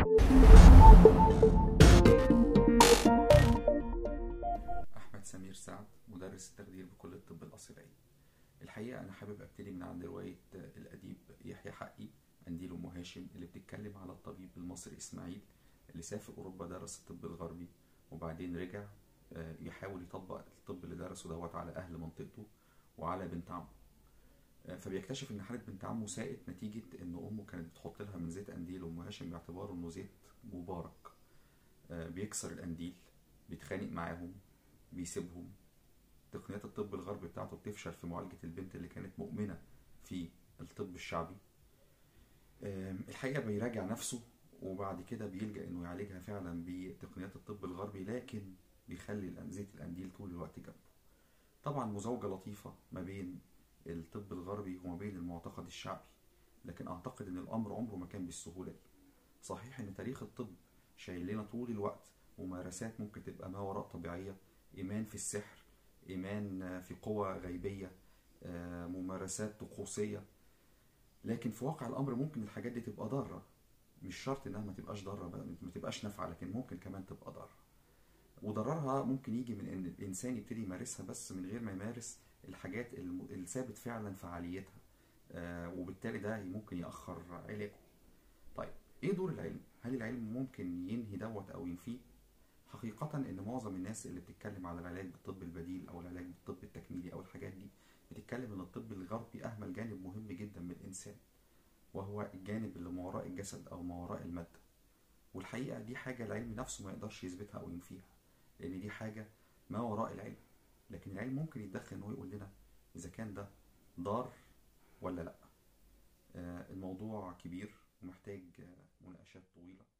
أحمد سمير سعد مدرس التخدير بكلية الطب الأصيلية الحقيقة أنا حابب أبتدي من عند رواية الأديب يحيى حقي قنديل أم هاشم اللي بتتكلم على الطبيب المصري إسماعيل اللي سافر أوروبا درس الطب الغربي وبعدين رجع آه، يحاول يطبق الطب اللي درسه دوت على أهل منطقته وعلى بنت عمه آه، فبيكتشف إن حالة بنت عمه ساءت نتيجة إن أمه كانت بتحط لها من زيت قنديل أم هاشم باعتباره إنه زيت مبارك آه، بيكسر القنديل بيتخانق معاهم بيسيبهم تقنيات الطب الغربي بتاعته بتفشل في معالجة البنت اللي كانت مؤمنة في الطب الشعبي آم، الحقيقة بيراجع نفسه وبعد كده بيلجأ انه يعالجها فعلا بتقنيات الطب الغربي لكن بيخلي الأن- زيت القنديل طول الوقت جنبه طبعا مزاوجة لطيفة ما بين الطب الغربي وما بين المعتقد الشعبي لكن اعتقد ان الامر عمره ما كان بالسهولة دي صحيح ان تاريخ الطب شايل لنا طول الوقت ممارسات ممكن تبقى ما وراء طبيعية إيمان في السحر إيمان في قوى غيبية آه، ممارسات طقوسية لكن في واقع الأمر ممكن الحاجات دي تبقى ضارة مش شرط إنها ما تبقاش ضارة بقى، ما تبقاش نافعة لكن ممكن كمان تبقى ضارة وضررها ممكن يجي من إن الإنسان يبتدي يمارسها بس من غير ما يمارس الحاجات الم- الثابت فعلا فعاليتها آه، وبالتالي ده ممكن يأخر علاجه طيب ايه دور العلم هل العلم ممكن ينهي دوت او ينفيه حقيقة ان معظم الناس اللي بتتكلم على العلاج بالطب البديل او العلاج بالطب التكميلي او الحاجات دي بتتكلم ان الطب الغربي اهمل جانب مهم جدا من الانسان وهو الجانب اللي ما وراء الجسد او ما وراء المادة والحقيقة دي حاجة العلم نفسه ما يقدرش يثبتها او ينفيها لان دي حاجة ما وراء العلم لكن العلم ممكن يتدخل ان هو يقول لنا اذا كان ده ضار ولا لا آه، الموضوع كبير ومحتاج آه، مناقشات طويلة